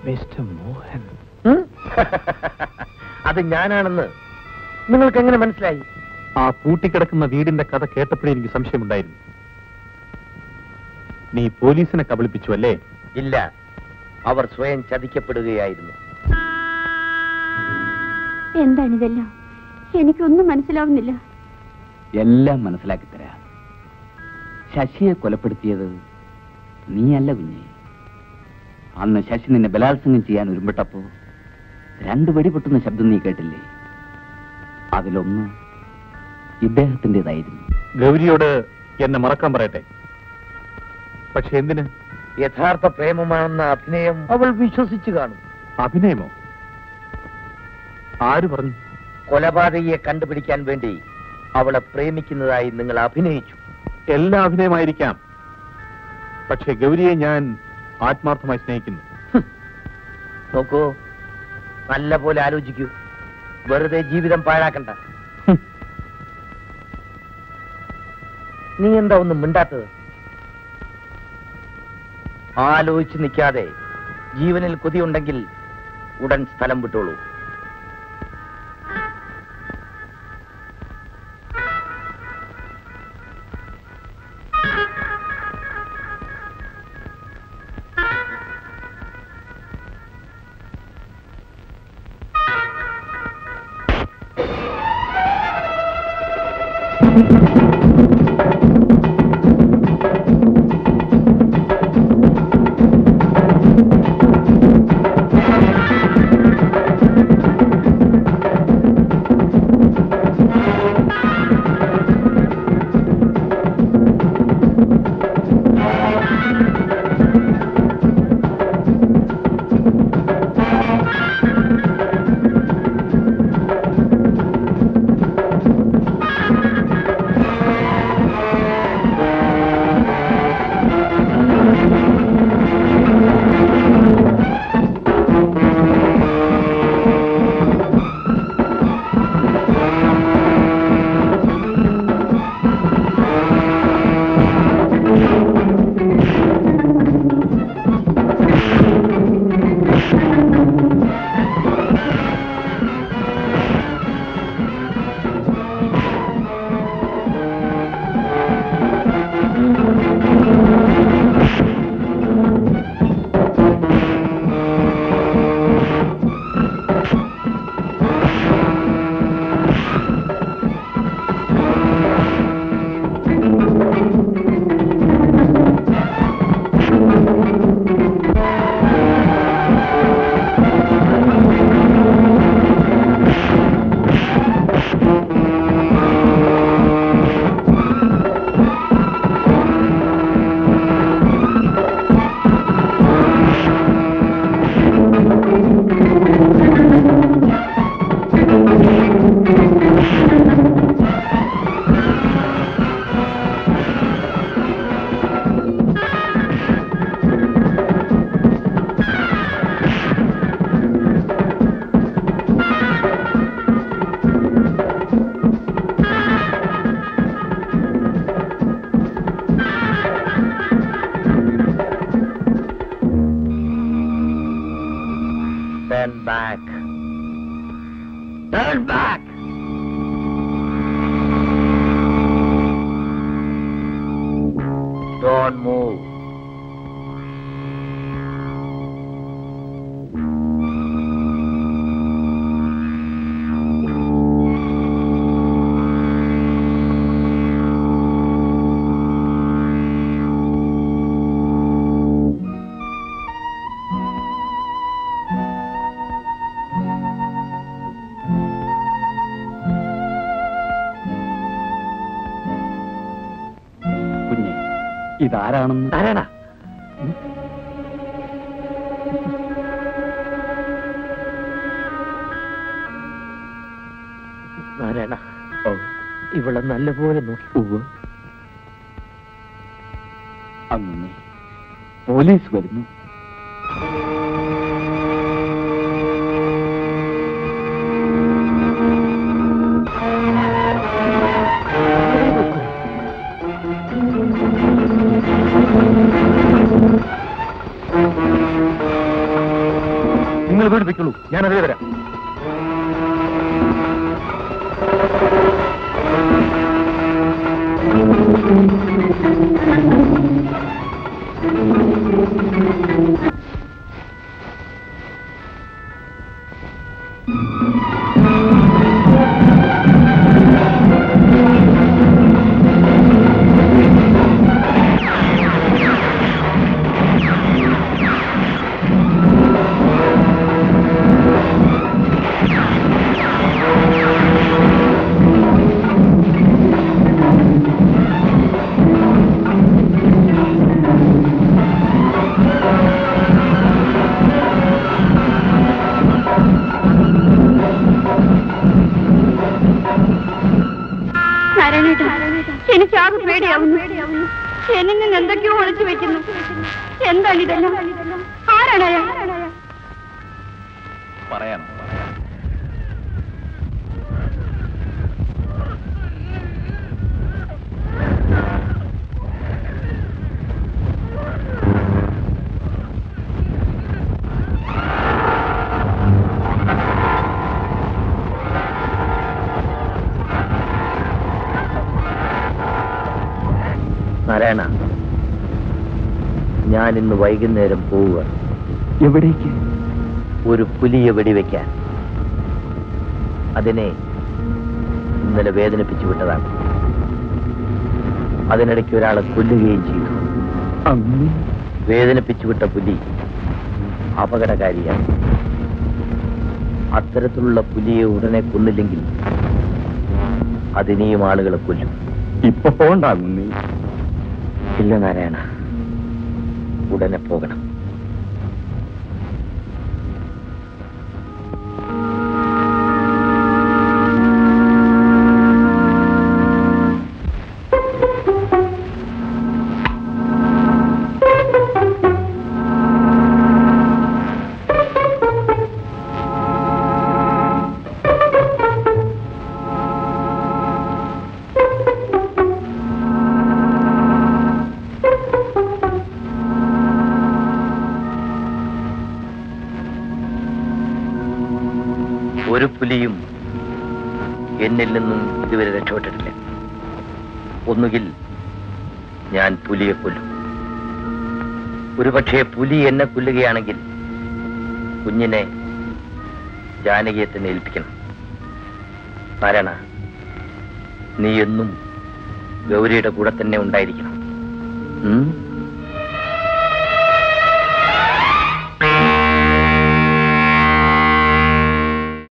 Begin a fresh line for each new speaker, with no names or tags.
Mister Mohan
ഉം? അത് ഞാനാണെന്ന് നിങ്ങൾക്ക് എങ്ങനെ മനസ്സിലായി
ആ പൂട്ടിക്കിടക്കുന്ന വീടിന്റെ കഥ കേട്ടപ്പോഴേ എനിക്ക് സംശയമുണ്ടായിരുന്നു നീ പോലീസിനെ കബളിപ്പിച്ചു അല്ലേ
ഇല്ല അവർ സ്വയം ചതിക്കപ്പെടുകയായിരുന്നു
എന്താണിതെല്ലാം എനിക്കൊന്നും മനസ്സിലാവുന്നില്ല
എല്ലാം മനസ്സിലാക്കി തരാം ശശിയെ കൊലപ്പെടുത്തിയത് നീയല്ല കുഞ്ഞെ അന്ന് ശശി നിന്നെ ബലാത്സംഗം ചെയ്യാൻ ഒരുമ്പെട്ടപ്പോ രണ്ട് വെടിപൊട്ടുന്ന ശബ്ദം നീ കേട്ടില്ലേ അതിലൊന്ന് ഇദ്ദേഹത്തിൻ്റെതായിരുന്നു
ഗൗരിയോട് എന്നെ മറക്കാൻ പറയട്ടെ പക്ഷെ എന്തിന്
യഥാർത്ഥ പ്രേമമാണെന്ന അഭിനയം അവൾ വിശ്വസിച്ചു കാണും
അഭിനയമോ ആര് പറഞ്ഞു
കൊലപാതകിയെ കണ്ടുപിടിക്കാൻ വേണ്ടി അവളെ പ്രേമിക്കുന്നതായി നിങ്ങൾ അഭിനയിച്ചു
എല്ലാ അഭിനയമായിരിക്കാം പക്ഷെ ഗൗരിയെ ഞാൻ ആത്മാർത്ഥമായി സ്നേഹിക്കുന്നു
നോക്കൂ നല്ല പോലെ ആലോചിക്കൂ വെറുതെ ജീവിതം പാഴാക്കണ്ട
ഹും.
നീ എന്താ ഒന്നും മിണ്ടാത്തത് ആലോചിച്ച് നിൽക്കാതെ ജീവനിൽ കൊതിയുണ്ടെങ്കിൽ ഉടൻ സ്ഥലം വിട്ടോളൂ Turn back. Turn back. Don't move.
കുഞ്ഞെ ഇതാരാണെന്ന്
ആരാടാ നാരായണ
ഓ
ഇവളെ നല്ലപോലെ നോക്കി
ഉവ്വ്. അങ്ങനെ പോലീസ് വരുന്നു
നാരായണേട്ടാ എനിക്ക് ആകെ പേടിയാവുന്നു എന്നിൽ നിന്ന് എന്തൊക്കെയോ ഒളിച്ചു വെക്കുന്നു എന്താണ് ഇതെല്ലാം ആരാണ് അയാൾ
പറയാം
നാരായണ ഞാൻ ഇന്ന് വൈകുന്നേരം പോവുക
എവിടേക്ക്
ഒരു പുലിയെ വെടിവെക്കാൻ അതിനെ ഇന്നലെ വേദനിപ്പിച്ചു വിട്ടതാണ് അതിനിടയ്ക്ക് ഒരാളെ കൊല്ലുകയും ചെയ്തു
അങ്ങ്
വേദനിപ്പിച്ചു വിട്ട പുലി അപകടകാരിയാണ് അത്തരത്തിലുള്ള പുലിയെ ഉടനെ കൊന്നില്ലെങ്കിൽ അതിനെയും ആളുകളെ കൊല്ലും
ഇപ്പൊ പോണ്ടാകും നീ
ഇല്ല നാരായണ ഉടനെ പോകണം ഒരു പുലിയും എന്നിൽ നിന്നും ഇതുവരെ രക്ഷപ്പെട്ടിട്ടില്ല ഒന്നുകിൽ ഞാൻ പുലിയെ കൊല്ലും ഒരുപക്ഷെ പുലി എന്നെ കൊല്ലുകയാണെങ്കിൽ കുഞ്ഞിനെ ജാനകിയെ തന്നെ ഏൽപ്പിക്കണം നാരായണ നീ എന്നും ഗൗരിയുടെ കൂടെ തന്നെ ഉണ്ടായിരിക്കണം ഉം?